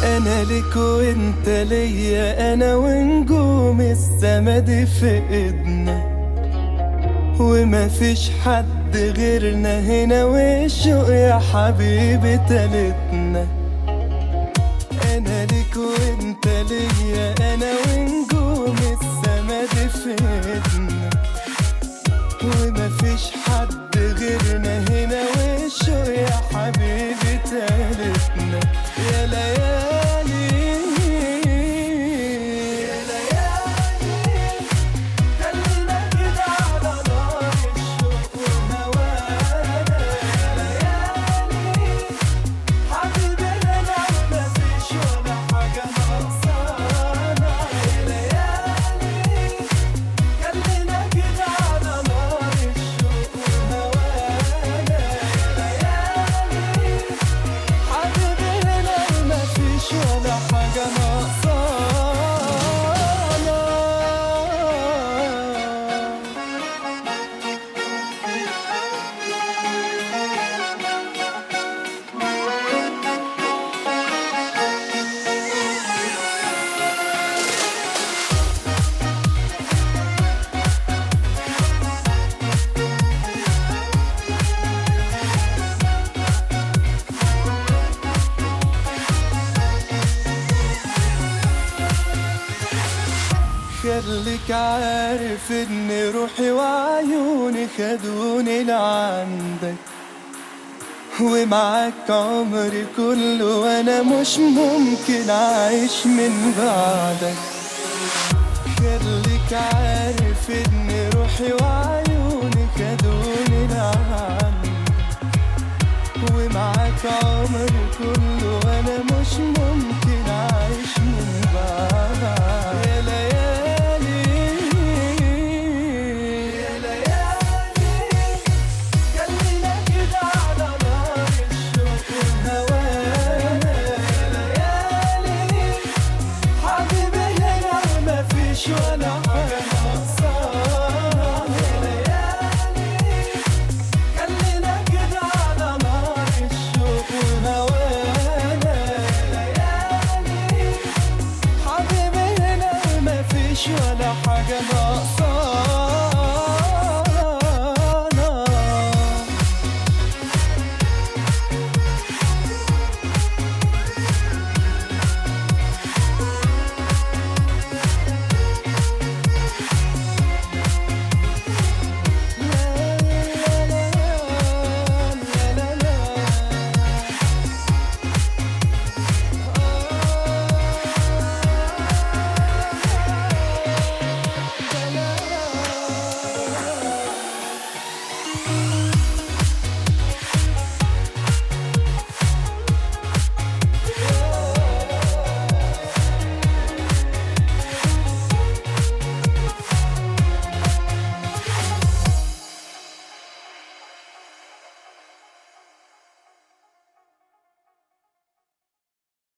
انا لك وانت ليا انا ونجوم السما دي في ايدنا وما فيش حد غيرنا هنا والشوق يا حبيبي تالتنا انا لك وانت ليا انا ونجوم السما دي في ايدنا وما فيش حد غيرنا هنا والشوق يا حبيبي تالتنا يا ليالي يا ليالي خلينا كده على نار الشوق وهوانا يا ليالي حبيبي انا مفيش ولا حاجة ناقصانا يا ليالي خلينا كده على نار الشوق وهوانا يا ليالي حبيبي انا مفيش ولا حاجة ناقصانا خليك عارف ان روحي وعيوني خدوني لعندك ومعاك عمري كله وانا مش ممكن اعيش من بعدك خليك عارف ان روحي وعيوني خدوني لعندك ومعاك عمري كله